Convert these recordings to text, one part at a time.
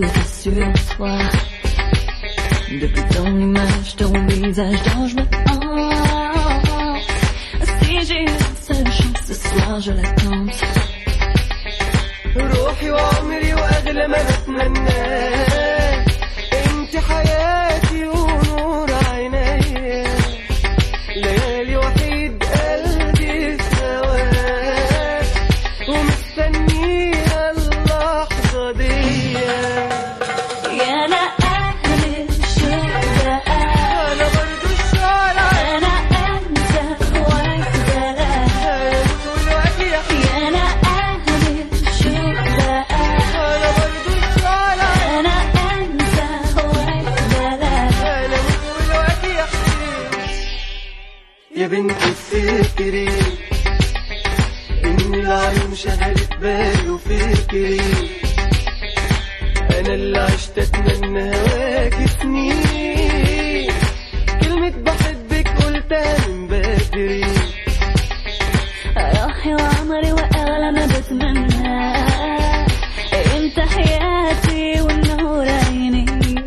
focus sur toi. Depuis ton image, ton visage dont je me hanche. Si j'ai une seule chance ce soir, je la tente. روحي وعمري واغلى ما بتمناه انت حياتي ونور عيني ليالي وحيد قلبي في هواك ومستنيه اللحظه دي يا لا أهل الشوق انا برضو الشارع أنا أنت وحدة انا دلوقتي يا يا لا أهل الشوق انا برضو الشارع أنا أنت وحدة انا دلوقتي يا يا بنت تفتكري ان العيون شغلت بالي وفكري انا اللي عشت اتمنى هواك سنين كلمة بحبك قلتها من بدري روحي وعمري وأغلى ما بتمنى انت حياتي والنور عيني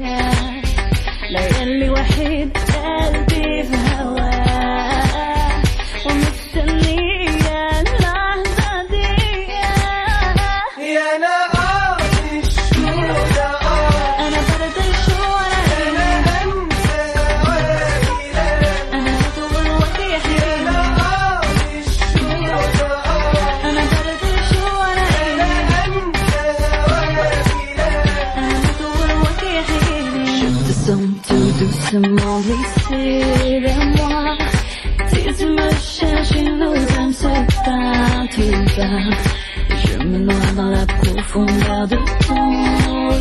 ليالي وحيد قلبي في هواه ومستنية اللحظة دي يا نهار الشوق أنا برد الشوق انا انسى هواكي أنا طول وقت يا يحيي نهار الشوق أنا برد الشوق Je te sens tout doucement glisser vers moi. Si tu me cherches, nos âmes se partent tout bas. Je me noie dans la profondeur de ton